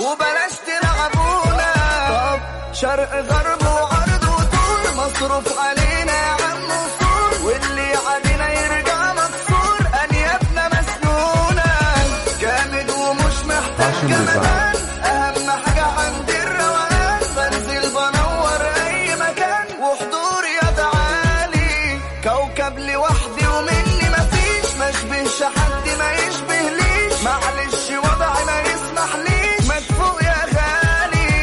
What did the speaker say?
وبلاش تلعبونا طب شرق غرب وعرض وطول مصروف علينا يا عم وصول واللي علينا يرجع مكسور انيابنا مسنونة جامد ومش محتاج Fashion جمدان اهم حاجة عندي الروقان بنزل بنور اي مكان وحضور يا عالي كوكب لوحدي ومني مفيش ما اشبهش حد ما يشبهليش معلش